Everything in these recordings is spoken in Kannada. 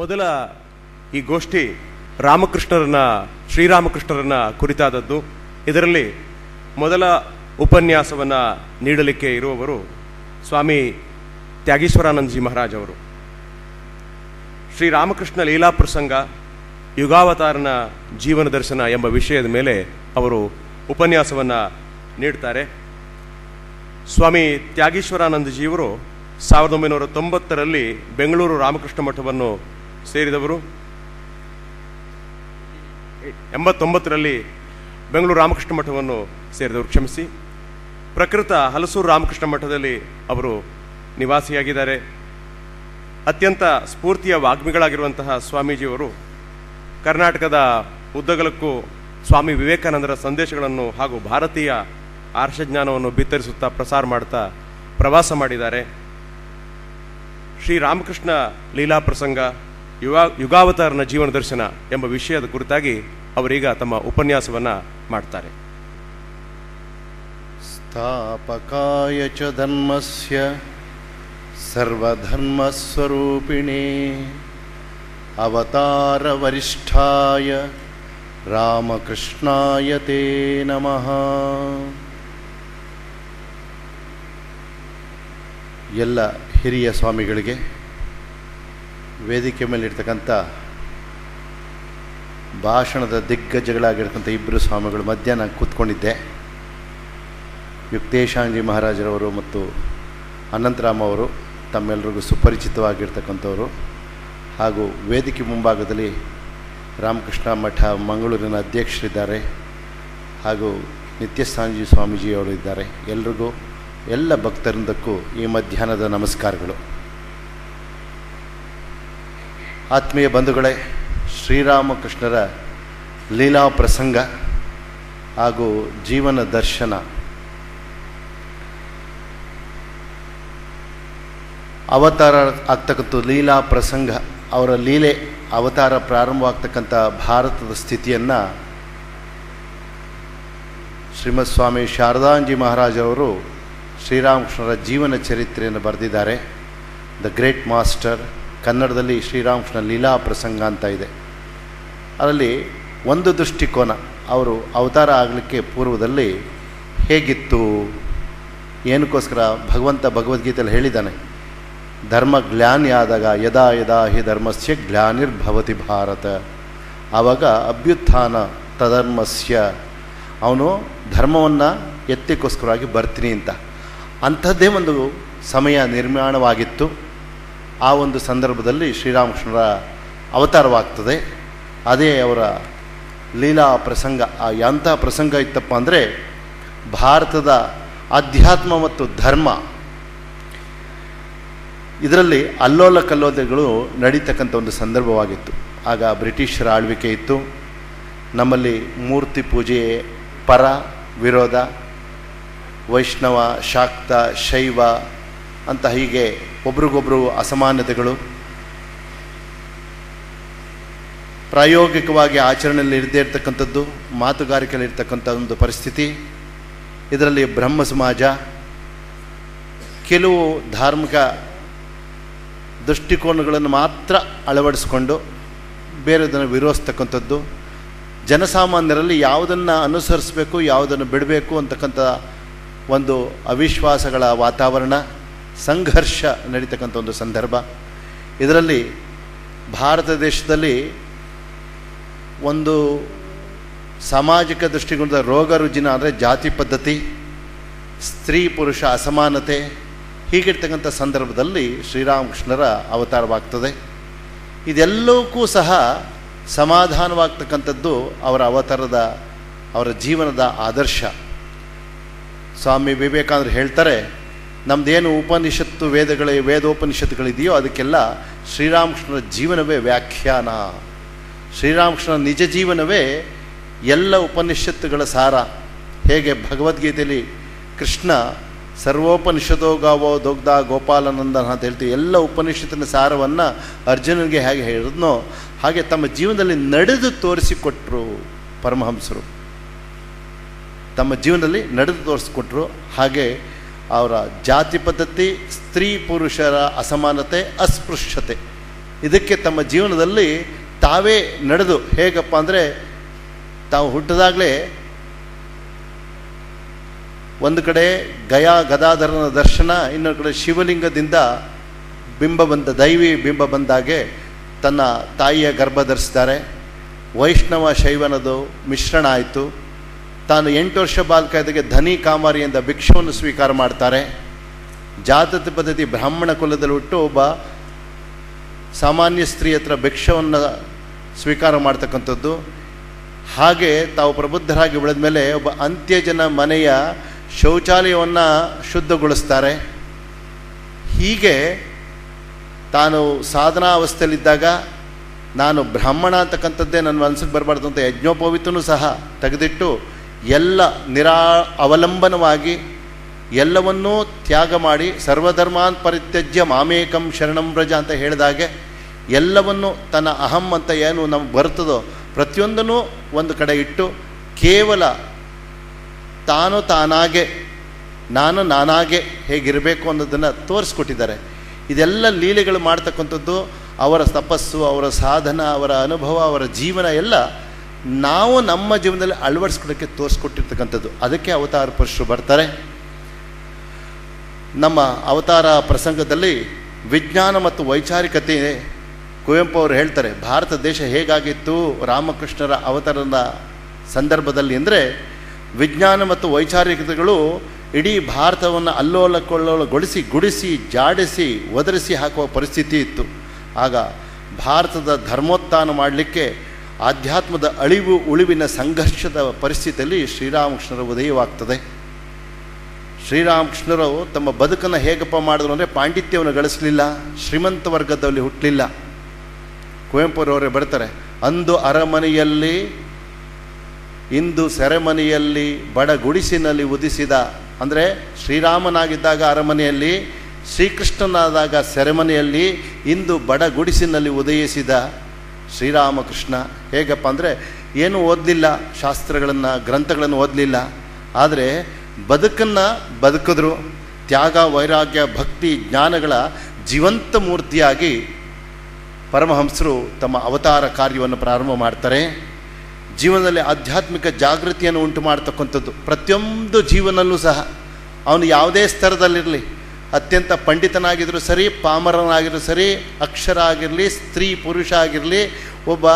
ಮೊದಲ ಈ ಗೋಷ್ಠಿ ರಾಮಕೃಷ್ಣರನ್ನ ಶ್ರೀರಾಮಕೃಷ್ಣರನ್ನ ಕುರಿತಾದದ್ದು ಇದರಲ್ಲಿ ಮೊದಲ ಉಪನ್ಯಾಸವನ್ನು ನೀಡಲಿಕ್ಕೆ ಇರುವವರು ಸ್ವಾಮಿ ತ್ಯಾಗೀಶ್ವರಾನಂದಜಿ ಮಹಾರಾಜ್ ಅವರು ಶ್ರೀರಾಮಕೃಷ್ಣ ಲೀಲಾ ಪ್ರಸಂಗ ಯುಗಾವತಾರನ ಜೀವನ ದರ್ಶನ ಎಂಬ ವಿಷಯದ ಮೇಲೆ ಅವರು ಉಪನ್ಯಾಸವನ್ನು ನೀಡ್ತಾರೆ ಸ್ವಾಮಿ ತ್ಯಾಗೀಶ್ವರಾನಂದಜಿಯವರು ಸಾವಿರದ ಒಂಬೈನೂರ ತೊಂಬತ್ತರಲ್ಲಿ ಬೆಂಗಳೂರು ರಾಮಕೃಷ್ಣ ಮಠವನ್ನು ಸೇರಿದವರು ಎಂಬತ್ತೊಂಬತ್ತರಲ್ಲಿ ಬೆಂಗಳೂರು ರಾಮಕೃಷ್ಣ ಮಠವನ್ನು ಸೇರಿದವರು ಕ್ಷಮಿಸಿ ಪ್ರಕೃತ ಹಲಸೂರು ರಾಮಕೃಷ್ಣ ಮಠದಲ್ಲಿ ಅವರು ನಿವಾಸಿಯಾಗಿದ್ದಾರೆ ಅತ್ಯಂತ ಸ್ಫೂರ್ತಿಯ ವಾಗ್ಮಿಗಳಾಗಿರುವಂತಹ ಸ್ವಾಮೀಜಿಯವರು ಕರ್ನಾಟಕದ ಉದ್ದಗಲಕ್ಕೂ ಸ್ವಾಮಿ ವಿವೇಕಾನಂದರ ಸಂದೇಶಗಳನ್ನು ಹಾಗೂ ಭಾರತೀಯ ಆರ್ಷಜ್ಞಾನವನ್ನು ಬಿತ್ತರಿಸುತ್ತಾ ಪ್ರಸಾರ ಮಾಡ್ತಾ ಪ್ರವಾಸ ಮಾಡಿದ್ದಾರೆ ಶ್ರೀ ರಾಮಕೃಷ್ಣ ಲೀಲಾ ಪ್ರಸಂಗ ಯುಗ ಯುಗಾವತಾರನ ಜೀವನ ದರ್ಶನ ಎಂಬ ವಿಷಯದ ಕುರಿತಾಗಿ ಅವರೀಗ ತಮ್ಮ ಉಪನ್ಯಾಸವನ್ನು ಮಾಡ್ತಾರೆ स्थापकाय च धर्मस्य सर्वधर्मस्वरूपिणे अवतारवरिष्ठाय रामकृष्णाय ते नमः ಎಲ್ಲ ಹಿರಿಯ ಸ್ವಾಮಿಗಳಿಗೆ ವೇದಿಕೆ ಮೇಲಿರ್ತಕ್ಕಂಥ ಭಾಷಣದ ದಿಗ್ಗಜಗಳಾಗಿರ್ತಕ್ಕಂಥ ಇಬ್ಬರು ಸ್ವಾಮಿಗಳು ಮಧ್ಯ ನಾನು ಕೂತ್ಕೊಂಡಿದ್ದೆ ಯುಕ್ತೇಶಾಂಜಿ ಮಹಾರಾಜರವರು ಮತ್ತು ಅನಂತರಾಮ್ ಅವರು ತಮ್ಮೆಲ್ಲರಿಗೂ ಸುಪರಿಚಿತವಾಗಿರ್ತಕ್ಕಂಥವರು ಹಾಗೂ ವೇದಿಕೆ ಮುಂಭಾಗದಲ್ಲಿ ರಾಮಕೃಷ್ಣ ಮಠ ಮಂಗಳೂರಿನ ಅಧ್ಯಕ್ಷರಿದ್ದಾರೆ ಹಾಗೂ ನಿತ್ಯಸ್ಥಾಂಜಿ ಸ್ವಾಮೀಜಿಯವರು ಇದ್ದಾರೆ ಎಲ್ರಿಗೂ ಎಲ್ಲ ಭಕ್ತರಿಂದಕ್ಕೂ ಈ ಮಧ್ಯಾಹ್ನದ ನಮಸ್ಕಾರಗಳು ಆತ್ಮೀಯ ಬಂಧುಗಳೇ ಶ್ರೀರಾಮಕೃಷ್ಣರ ಲೀಲಾ ಪ್ರಸಂಗ ಹಾಗೂ ಜೀವನ ದರ್ಶನ ಅವತಾರ ಆಗ್ತಕ್ಕಂಥ ಲೀಲಾ ಪ್ರಸಂಗ ಅವರ ಲೀಲೆ ಅವತಾರ ಪ್ರಾರಂಭವಾಗ್ತಕ್ಕಂಥ ಭಾರತದ ಸ್ಥಿತಿಯನ್ನು ಶ್ರೀಮತ್ ಸ್ವಾಮಿ ಶಾರದಾಂಜಿ ಮಹಾರಾಜವರು ಶ್ರೀರಾಮಕೃಷ್ಣರ ಜೀವನ ಚರಿತ್ರೆಯನ್ನು ಬರೆದಿದ್ದಾರೆ ದ ಗ್ರೇಟ್ ಮಾಸ್ಟರ್ ಕನ್ನಡದಲ್ಲಿ ಶ್ರೀರಾಮಕೃಷ್ಣ ಲೀಲಾ ಪ್ರಸಂಗ ಅಂತ ಇದೆ ಅದರಲ್ಲಿ ಒಂದು ದೃಷ್ಟಿಕೋನ ಅವರು ಅವತಾರ ಆಗಲಿಕ್ಕೆ ಪೂರ್ವದಲ್ಲಿ ಹೇಗಿತ್ತು ಏನಕ್ಕೋಸ್ಕರ ಭಗವಂತ ಭಗವದ್ಗೀತೆಯಲ್ಲಿ ಹೇಳಿದ್ದಾನೆ ಧರ್ಮ ಗ್ಲಾನಿ ಆದಾಗ ಯದಾ ಯದಾ ಹಿ ಧರ್ಮಸ್ಯ ಗ್ಲಾನಿರ್ಭವತಿ ಭಾರತ ಆವಾಗ ಅಭ್ಯುತ್ಥಾನ ತಧರ್ಮಸ್ಯ ಅವನು ಧರ್ಮವನ್ನು ಎತ್ತಿಗೋಸ್ಕರವಾಗಿ ಬರ್ತೀನಿ ಅಂತ ಅಂಥದ್ದೇ ಒಂದು ಸಮಯ ನಿರ್ಮಾಣವಾಗಿತ್ತು ಆ ಒಂದು ಸಂದರ್ಭದಲ್ಲಿ ಶ್ರೀರಾಮಕೃಷ್ಣರ ಅವತಾರವಾಗ್ತದೆ ಅದೇ ಅವರ ಲೀಲಾ ಪ್ರಸಂಗ ಆ ಎಂಥ ಪ್ರಸಂಗ ಇತ್ತಪ್ಪ ಅಂದರೆ ಭಾರತದ ಅಧ್ಯಾತ್ಮ ಮತ್ತು ಧರ್ಮ ಇದರಲ್ಲಿ ಅಲ್ಲೋಲ ಕಲ್ಲೋಲಗಳು ನಡೀತಕ್ಕಂಥ ಒಂದು ಸಂದರ್ಭವಾಗಿತ್ತು ಆಗ ಬ್ರಿಟಿಷರ ಆಳ್ವಿಕೆ ಇತ್ತು ನಮ್ಮಲ್ಲಿ ಮೂರ್ತಿ ಪೂಜೆ ಪರ ವಿರೋಧ ವೈಷ್ಣವ ಶಾಕ್ತ ಶೈವ ಅಂತ ಹೀಗೆ ಒಬ್ರಿಗೊಬ್ರು ಅಸಮಾನತೆಗಳು ಪ್ರಾಯೋಗಿಕವಾಗಿ ಆಚರಣೆಯಲ್ಲಿ ಇರದೇ ಇರತಕ್ಕಂಥದ್ದು ಮಾತುಗಾರಿಕೆಯಲ್ಲಿ ಇರ್ತಕ್ಕಂಥ ಒಂದು ಪರಿಸ್ಥಿತಿ ಇದರಲ್ಲಿ ಬ್ರಹ್ಮ ಸಮಾಜ ಕೆಲವು ಧಾರ್ಮಿಕ ದೃಷ್ಟಿಕೋನಗಳನ್ನು ಮಾತ್ರ ಅಳವಡಿಸ್ಕೊಂಡು ಬೇರೆದನ್ನು ವಿರೋಧಿಸ್ತಕ್ಕಂಥದ್ದು ಜನಸಾಮಾನ್ಯರಲ್ಲಿ ಯಾವುದನ್ನು ಅನುಸರಿಸಬೇಕು ಯಾವುದನ್ನು ಬಿಡಬೇಕು ಅಂತಕ್ಕಂಥ ಒಂದು ಅವಿಶ್ವಾಸಗಳ ವಾತಾವರಣ ಸಂಘರ್ಷ ನಡೀತಕ್ಕಂಥ ಒಂದು ಸಂದರ್ಭ ಇದರಲ್ಲಿ ಭಾರತ ದೇಶದಲ್ಲಿ ಒಂದು ಸಾಮಾಜಿಕ ದೃಷ್ಟಿಕೋನದ ರೋಗ ರುಜಿನ ಅಂದರೆ ಜಾತಿ ಪದ್ಧತಿ ಸ್ತ್ರೀ ಪುರುಷ ಅಸಮಾನತೆ ಹೀಗಿರ್ತಕ್ಕಂಥ ಸಂದರ್ಭದಲ್ಲಿ ಶ್ರೀರಾಮಕೃಷ್ಣರ ಅವತಾರವಾಗ್ತದೆ ಇದೆಲ್ಲವಕ್ಕೂ ಸಹ ಸಮಾಧಾನವಾಗ್ತಕ್ಕಂಥದ್ದು ಅವರ ಅವತಾರದ ಅವರ ಜೀವನದ ಆದರ್ಶ ಸ್ವಾಮಿ ವಿವೇಕಾನಂದರು ಹೇಳ್ತಾರೆ ನಮ್ಮದೇನು ಉಪನಿಷತ್ತು ವೇದಗಳ ವೇದೋಪನಿಷತ್ತುಗಳಿದೆಯೋ ಅದಕ್ಕೆಲ್ಲ ಶ್ರೀರಾಮಕೃಷ್ಣರ ಜೀವನವೇ ವ್ಯಾಖ್ಯಾನ ಶ್ರೀರಾಮಕೃಷ್ಣನ ನಿಜ ಜೀವನವೇ ಎಲ್ಲ ಉಪನಿಷತ್ತುಗಳ ಸಾರ ಹೇಗೆ ಭಗವದ್ಗೀತೆಯಲ್ಲಿ ಕೃಷ್ಣ ಸರ್ವೋಪನಿಷದೋ ಗಾವೋ ದೊಗ್ಧ ಗೋಪಾಲನಂದನ ಅಂತ ಹೇಳ್ತೀವಿ ಎಲ್ಲ ಉಪನಿಷತ್ತಿನ ಸಾರವನ್ನು ಅರ್ಜುನನಿಗೆ ಹೇಗೆ ಹೇಳಿದ್ನೋ ಹಾಗೆ ತಮ್ಮ ಜೀವನದಲ್ಲಿ ನಡೆದು ತೋರಿಸಿಕೊಟ್ರು ಪರಮಹಂಸರು ತಮ್ಮ ಜೀವನದಲ್ಲಿ ನಡೆದು ತೋರಿಸ್ಕೊಟ್ರು ಹಾಗೆ ಅವರ ಜಾತಿ ಪದ್ಧತಿ ಸ್ತ್ರೀ ಪುರುಷರ ಅಸಮಾನತೆ ಅಸ್ಪೃಶ್ಯತೆ ಇದಕ್ಕೆ ತಮ್ಮ ಜೀವನದಲ್ಲಿ ತಾವೇ ನಡೆದು ಹೇಗಪ್ಪ ಅಂದರೆ ತಾವು ಹುಟ್ಟಿದಾಗಲೇ ಒಂದು ಕಡೆ ಗಯಾ ಗದಾಧರನ ದರ್ಶನ ಇನ್ನೊಂದು ಕಡೆ ಶಿವಲಿಂಗದಿಂದ ಬಿಂಬ ಬಂದ ದೈವಿ ಬಿಂಬ ಬಂದಾಗೆ ತನ್ನ ತಾಯಿಯ ಗರ್ಭ ಧರಿಸ್ತಾರೆ ವೈಷ್ಣವ ಶೈವನದು ಮಿಶ್ರಣ ಆಯಿತು ತಾನು ಎಂಟು ವರ್ಷ ಬಾಲಕ ಇದ್ದಾಗೆ ಧನಿ ಕಾಮಾರಿಯಿಂದ ಭಿಕ್ಷವನ್ನು ಸ್ವೀಕಾರ ಮಾಡ್ತಾರೆ ಜಾತತಿ ಪದ್ಧತಿ ಬ್ರಾಹ್ಮಣ ಕುಲದಲ್ಲಿ ಹುಟ್ಟು ಒಬ್ಬ ಸಾಮಾನ್ಯ ಸ್ತ್ರೀ ಹತ್ರ ಭಿಕ್ಷವನ್ನು ಸ್ವೀಕಾರ ಮಾಡ್ತಕ್ಕಂಥದ್ದು ಹಾಗೆ ತಾವು ಪ್ರಬುದ್ಧರಾಗಿ ಬೆಳೆದ ಮೇಲೆ ಒಬ್ಬ ಅಂತ್ಯಜನ ಮನೆಯ ಶೌಚಾಲಯವನ್ನು ಶುದ್ಧಗೊಳಿಸ್ತಾರೆ ಹೀಗೆ ತಾನು ಸಾಧನಾ ಅವಸ್ಥೆಯಲ್ಲಿದ್ದಾಗ ನಾನು ಬ್ರಾಹ್ಮಣ ಅಂತಕ್ಕಂಥದ್ದೇ ನನ್ನ ಮನಸ್ಸಿಗೆ ಬರಬಾರ್ದು ಅಂತ ಯಜ್ಞೋಪವಿತನೂ ಸಹ ತೆಗೆದಿಟ್ಟು ಎಲ್ಲ ನಿರಾ ಅವಲಂಬನವಾಗಿ ಎಲ್ಲವನ್ನೂ ತ್ಯಾಗ ಮಾಡಿ ಸರ್ವಧರ್ಮಾನ್ ಪರಿತ್ಯಜ್ಯ ಮಾಮೇಕಂ ಶರಣಂ ವ್ರಜ ಅಂತ ಹೇಳಿದಾಗೆ ಎಲ್ಲವನ್ನು ತನ್ನ ಅಹಂ ಅಂತ ಏನು ನಮ್ಗೆ ಬರ್ತದೋ ಪ್ರತಿಯೊಂದನ್ನು ಒಂದು ಕಡೆ ಇಟ್ಟು ಕೇವಲ ತಾನು ತಾನಾಗೆ ನಾನು ನಾನಾಗೆ ಹೇಗಿರಬೇಕು ಅನ್ನೋದನ್ನು ತೋರಿಸ್ಕೊಟ್ಟಿದ್ದಾರೆ ಇದೆಲ್ಲ ಲೀಲೆಗಳು ಮಾಡ್ತಕ್ಕಂಥದ್ದು ಅವರ ತಪಸ್ಸು ಅವರ ಸಾಧನ ಅವರ ಅನುಭವ ಅವರ ಜೀವನ ಎಲ್ಲ ನಾವು ನಮ್ಮ ಜೀವನದಲ್ಲಿ ಅಳವಡಿಸ್ಕೊಳ್ಳೋಕ್ಕೆ ತೋರಿಸ್ಕೊಟ್ಟಿರ್ತಕ್ಕಂಥದ್ದು ಅದಕ್ಕೆ ಅವತಾರ ಪುರುಷರು ಬರ್ತಾರೆ ನಮ್ಮ ಅವತಾರ ಪ್ರಸಂಗದಲ್ಲಿ ವಿಜ್ಞಾನ ಮತ್ತು ವೈಚಾರಿಕತೆ ಕುವೆಂಪು ಅವರು ಹೇಳ್ತಾರೆ ಭಾರತ ದೇಶ ಹೇಗಾಗಿತ್ತು ರಾಮಕೃಷ್ಣರ ಅವತಾರದ ಸಂದರ್ಭದಲ್ಲಿ ಅಂದರೆ ವಿಜ್ಞಾನ ಮತ್ತು ವೈಚಾರಿಕತೆಗಳು ಇಡೀ ಭಾರತವನ್ನು ಅಲ್ಲೋಲಕೊಳ್ಳೋಲಗೊಳಿಸಿ ಗುಡಿಸಿ ಜಾಡಿಸಿ ಒದರಿಸಿ ಹಾಕುವ ಪರಿಸ್ಥಿತಿ ಇತ್ತು ಆಗ ಭಾರತದ ಧರ್ಮೋತ್ಥಾನ ಮಾಡಲಿಕ್ಕೆ ಆಧ್ಯಾತ್ಮದ ಅಳಿವು ಉಳಿವಿನ ಸಂಘರ್ಷದ ಪರಿಸ್ಥಿತಿಯಲ್ಲಿ ಶ್ರೀರಾಮಕೃಷ್ಣರ ಉದಯವಾಗ್ತದೆ ಶ್ರೀರಾಮಕೃಷ್ಣರು ತಮ್ಮ ಬದುಕನ್ನು ಹೇಗಪ್ಪ ಮಾಡಿದ್ರು ಅಂದರೆ ಪಾಂಡಿತ್ಯವನ್ನು ಗಳಿಸಲಿಲ್ಲ ಶ್ರೀಮಂತ ವರ್ಗದಲ್ಲಿ ಹುಟ್ಟಲಿಲ್ಲ ಕುವೆಂಪುರವರೇ ಬರ್ತಾರೆ ಅಂದು ಅರಮನೆಯಲ್ಲಿ ಇಂದು ಸೆರೆಮನೆಯಲ್ಲಿ ಬಡ ಗುಡಿಸಿನಲ್ಲಿ ಉದಿಸಿದ ಅಂದರೆ ಶ್ರೀರಾಮನಾಗಿದ್ದಾಗ ಅರಮನೆಯಲ್ಲಿ ಶ್ರೀಕೃಷ್ಣನಾದಾಗ ಸೆರೆಮನೆಯಲ್ಲಿ ಇಂದು ಬಡ ಗುಡಿಸಿನಲ್ಲಿ ಉದಯಿಸಿದ ಶ್ರೀರಾಮಕೃಷ್ಣ ಹೇಗಪ್ಪ ಅಂದರೆ ಏನೂ ಓದಲಿಲ್ಲ ಶಾಸ್ತ್ರಗಳನ್ನು ಗ್ರಂಥಗಳನ್ನು ಓದಲಿಲ್ಲ ಆದರೆ ಬದುಕನ್ನು ಬದುಕಿದ್ರು ತ್ಯಾಗ ವೈರಾಗ್ಯ ಭಕ್ತಿ ಜ್ಞಾನಗಳ ಜೀವಂತ ಮೂರ್ತಿಯಾಗಿ ಪರಮಹಂಸರು ತಮ್ಮ ಅವತಾರ ಕಾರ್ಯವನ್ನು ಪ್ರಾರಂಭ ಮಾಡ್ತಾರೆ ಜೀವನದಲ್ಲಿ ಆಧ್ಯಾತ್ಮಿಕ ಜಾಗೃತಿಯನ್ನು ಉಂಟು ಮಾಡ್ತಕ್ಕಂಥದ್ದು ಪ್ರತಿಯೊಂದು ಜೀವನಲ್ಲೂ ಸಹ ಅವನು ಯಾವುದೇ ಸ್ತರದಲ್ಲಿರಲಿ ಅತ್ಯಂತ ಪಂಡಿತನಾಗಿದ್ದರೂ ಸರಿ ಪಾಮರನಾಗಿದ್ರು ಸರಿ ಅಕ್ಷರ ಆಗಿರಲಿ ಸ್ತ್ರೀ ಪುರುಷ ಆಗಿರಲಿ ಒಬ್ಬ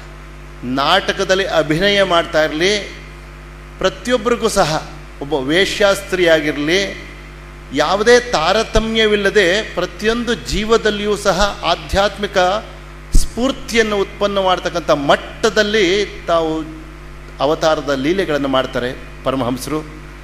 ನಾಟಕದಲ್ಲಿ ಅಭಿನಯ ಮಾಡ್ತಾ ಇರಲಿ ಪ್ರತಿಯೊಬ್ಬರಿಗೂ ಸಹ ಒಬ್ಬ ವೇಶ್ಯಾಸ್ತ್ರೀ ಆಗಿರಲಿ ಯಾವುದೇ ತಾರತಮ್ಯವಿಲ್ಲದೆ ಪ್ರತಿಯೊಂದು ಜೀವದಲ್ಲಿಯೂ ಸಹ ಆಧ್ಯಾತ್ಮಿಕ ಸ್ಫೂರ್ತಿಯನ್ನು ಉತ್ಪನ್ನ ಮಾಡ್ತಕ್ಕಂಥ ಮಟ್ಟದಲ್ಲಿ ತಾವು ಅವತಾರದ ಲೀಲೆಗಳನ್ನು ಮಾಡ್ತಾರೆ ಪರಮಹಂಸರು